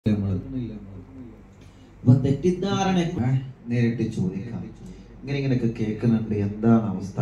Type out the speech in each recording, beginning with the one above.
അപ്പൊ തെറ്റിദ്ധാരണ നേരിട്ട് ചോദിക്കാം ഇങ്ങനെ ഇങ്ങനെയൊക്കെ കേൾക്കുന്നുണ്ട് എന്താണ് അവസ്ഥ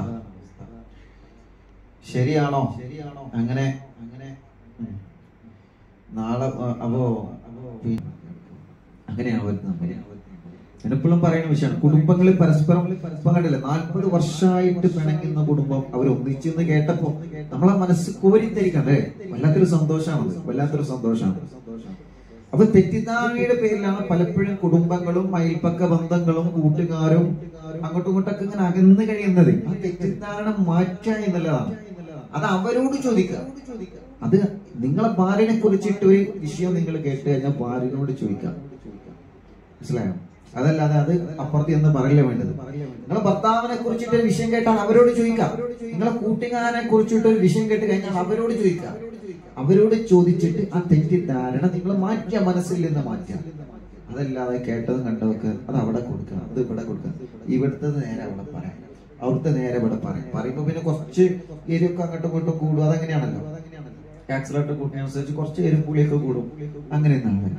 ശരിയാണോ ശരിയാണോ അങ്ങനെ അങ്ങനെ ഉം. നാളെ അ- അപ്പോ പി- അങ്ങനെയാണ് വരുന്നത് എപ്പോഴും പറയുന്ന വിഷയമാണ് കുടുംബങ്ങളിൽ പരസ്പരം ഇപ്പൊ കണ്ടില്ലേ നാൽപ്പത് വർഷമായിട്ട് പിണങ്ങുന്ന കുടുംബം അവർ ഒന്നിച്ചെന്ന് കേട്ടപ്പോ നമ്മളെ മനസ്സ് കോരിത്തരിക്കണ്ടേ വല്ലാത്തൊരു സന്തോഷമാണത് വല്ലാത്തൊരു സന്തോഷമാണ് അപ്പൊ തെറ്റിദ്ധാരണയുടെ പേരിലാണ് പലപ്പോഴും കുടുംബങ്ങളും അയൽപ്പക്ക ബന്ധങ്ങളും കൂട്ടുകാരും അങ്ങോട്ടും ഇങ്ങോട്ടൊക്കെ ഇങ്ങനെ അകന്ന് കഴിയുന്നത് ആ തെറ്റിദ്ധാരണ മാറ്റുക എന്നുള്ളതാണ് അത് അവരോട് ചോദിക്കുക അത് നിങ്ങളെ ഭാര്യനെ കുറിച്ചിട്ട് ഒരു വിഷയം നിങ്ങൾ കേട്ട് കഴിഞ്ഞാൽ ഭാര്യനോട് ചോദിക്കാം മനസ്സിലായോ അതല്ലാതെ അത് അപ്പുറത്ത് എന്ന് പറയില്ല വേണ്ടത് നിങ്ങളെ ഭർത്താവിനെ കുറിച്ചിട്ട് ഒരു വിഷയം കേട്ടാൽ അവരോട് ചോദിക്കാം നിങ്ങളെ കൂട്ടുകാരനെ കുറിച്ചിട്ട് ഒരു വിഷയം കേട്ട് കഴിഞ്ഞാൽ അവരോട് ചോദിക്കാം അവരോട് ചോദിച്ചിട്ട് ആ തെറ്റിദ്ധാരണ നിങ്ങൾ മാറ്റിയ മനസ്സിൽ നിന്ന് മാറ്റുക അതല്ലാതെ കേട്ടതും കണ്ടതൊക്കെ അത് അവിടെ കൊടുക്കുക അത് ഇവിടെ കൊടുക്കുക ഇവിടുത്തെ നേരെ അവിടെ പറയാം അവിടുത്തെ നേരെ ഇവിടെ പറയും പറയുമ്പോ പിന്നെ കുറച്ച് എരിവൊക്കെ അങ്ങോട്ടും ഇങ്ങോട്ടും കൂടും അതങ്ങനെയാണല്ലോ ആക്സിലേറ്റർ കൂട്ടിനനുസരിച്ച് കുറച്ച് എരിവും പുളിയൊക്കെ കൂടും അങ്ങനെ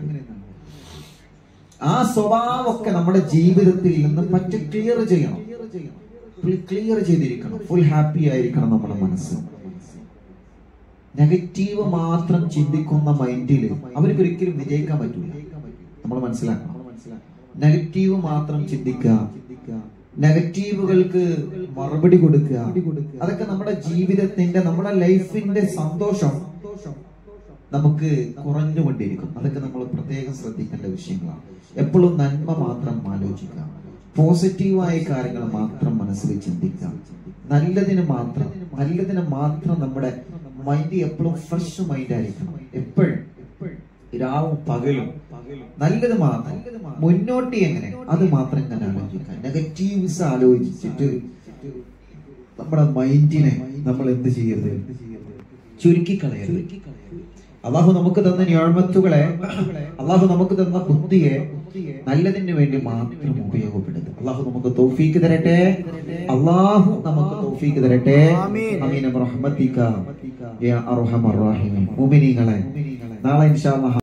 ആ സ്വഭാവമൊക്കെ നമ്മുടെ ജീവിതത്തിൽ നിന്ന് പറ്റ ക്ലിയർ ചെയ്യണം ക്ലിയർ ചെയ്തിരിക്കണം ഫുൾ ഹാപ്പി ആയിരിക്കണം നമ്മുടെ മനസ്സ് നെഗറ്റീവ് മാത്രം ചിന്തിക്കുന്ന മൈൻഡിൽ അവർക്ക് ഒരിക്കലും വിജയിക്കാൻ പറ്റൂല നമ്മൾ മനസ്സിലാക്കണം നെഗറ്റീവ് മാത്രം ചിന്തിക്കുക നെഗറ്റീവുകൾക്ക് മറുപടി കൊടുക്കുക അതൊക്കെ നമ്മുടെ ജീവിതത്തിന്റെ നമ്മുടെ ലൈഫിന്റെ സന്തോഷം നമുക്ക് കുറഞ്ഞുകൊണ്ടിരിക്കും അതൊക്കെ നമ്മൾ പ്രത്യേകം ശ്രദ്ധിക്കേണ്ട വിഷയങ്ങളാണ് എപ്പോഴും നന്മ മാത്രം ആലോചിക്കുക പോസിറ്റീവായ കാര്യങ്ങൾ മാത്രം മനസ്സിൽ ചിന്തിക്കുക നല്ലതിന് മാത്രം നല്ലതിന് മാത്രം നമ്മുടെ മൈൻഡ് എപ്പോഴും ഫ്രഷ് മൈൻഡ് ആയിരിക്കണം എപ്പോഴും രാവും പകലും നല്ലത് മാത്രം മുന്നോട്ട് എങ്ങനെ അത് മാത്രം ഞാൻ ആലോചിക്കുക നെഗറ്റീവ്സ് ആലോചിച്ചിട്ട് നമ്മുടെ മൈൻഡിനെ നമ്മൾ എന്ത് ചെയ്യരുത് ചുരുക്കി കളയരുത് അള്ളാഹു നമുക്ക് തന്ന ഞാഴ്മത്തുകളെ അള്ളാഹു നമുക്ക് തന്ന ബുദ്ധിയെ നല്ലതിന് വേണ്ടി മാത്രം ഉപയോഗപ്പെടുത്തും അള്ളാഹു നമുക്ക് തൗഫീക്ക് തരട്ടെ അള്ളാഹു നമുക്ക് തൗഫീക്ക് തരട്ടെ അമീൻ റഹ്മത്തിക യാ അർഹമർ റഹീമീൻ മുഅ്മിനീങ്ങളെ നാളെ ഇൻഷാ അല്ലാഹ്